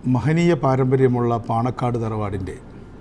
മഹനീയ പാരമ്പര്യമുള്ള പാണക്കാട് തറവാടിൻ്റെ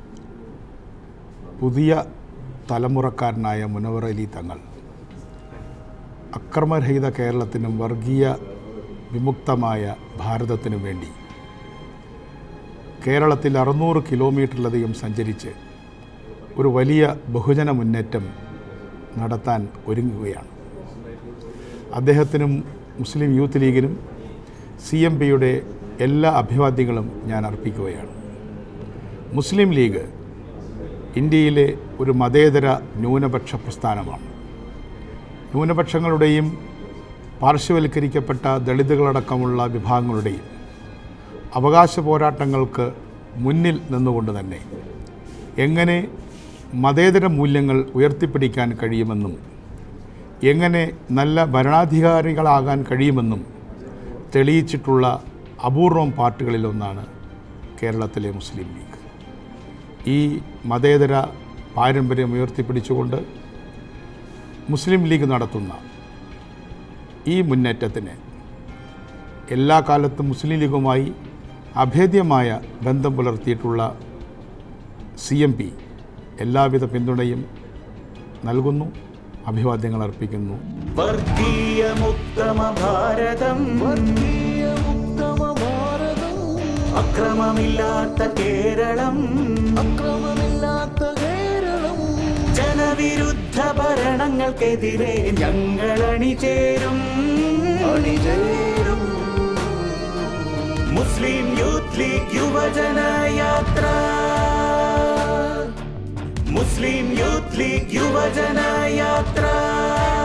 പുതിയ തലമുറക്കാരനായ മുനവർ അലി തങ്ങൾ അക്രമരഹിത കേരളത്തിനും വർഗീയ വിമുക്തമായ ഭാരതത്തിനും വേണ്ടി കേരളത്തിൽ അറുന്നൂറ് കിലോമീറ്ററിലധികം സഞ്ചരിച്ച് ഒരു വലിയ ബഹുജന മുന്നേറ്റം നടത്താൻ ഒരുങ്ങുകയാണ് അദ്ദേഹത്തിനും മുസ്ലിം യൂത്ത് ലീഗിനും സി എം പിയുടെ എല്ലാ അഭിവാദ്യങ്ങളും ഞാൻ അർപ്പിക്കുകയാണ് മുസ്ലിം ലീഗ് ഇന്ത്യയിലെ ഒരു മതേതര ന്യൂനപക്ഷ പ്രസ്ഥാനമാണ് ന്യൂനപക്ഷങ്ങളുടെയും പാർശ്വവൽക്കരിക്കപ്പെട്ട ദളിതുകളടക്കമുള്ള വിഭാഗങ്ങളുടെയും അവകാശ പോരാട്ടങ്ങൾക്ക് മുന്നിൽ നിന്നുകൊണ്ട് തന്നെ എങ്ങനെ മതേതര മൂല്യങ്ങൾ ഉയർത്തിപ്പിടിക്കാൻ കഴിയുമെന്നും എങ്ങനെ നല്ല ഭരണാധികാരികളാകാൻ കഴിയുമെന്നും തെളിയിച്ചിട്ടുള്ള അപൂർവം പാർട്ടികളിലൊന്നാണ് കേരളത്തിലെ മുസ്ലിം ലീഗ് ഈ മതേതര പാരമ്പര്യം ഉയർത്തിപ്പിടിച്ചുകൊണ്ട് മുസ്ലിം ലീഗ് നടത്തുന്ന ഈ മുന്നേറ്റത്തിന് എല്ലാ കാലത്തും മുസ്ലിം ലീഗുമായി അഭേദ്യമായ ബന്ധം പുലർത്തിയിട്ടുള്ള സി എം പി എല്ലാവിധ പിന്തുണയും നൽകുന്നു അഭിവാദ്യങ്ങൾ അർപ്പിക്കുന്നു വർഗീയമുത്തമ ഭാരതം വർഗീയമുത്തമ ഭാരതം അക്രമമില്ലാത്ത കേരളം അക്രമമില്ലാത്ത കേരളം ജനവിരുദ്ധ ഭരണങ്ങൾക്കെതിരെ ഞങ്ങൾ അണിചേരും അണിചേരും മുസ്ലിം യൂത്ത് ലീഗ് യുവജന യാത്ര മുസ്ലിം യൂത്ത് ലീഗ് യുവജന യാത്ര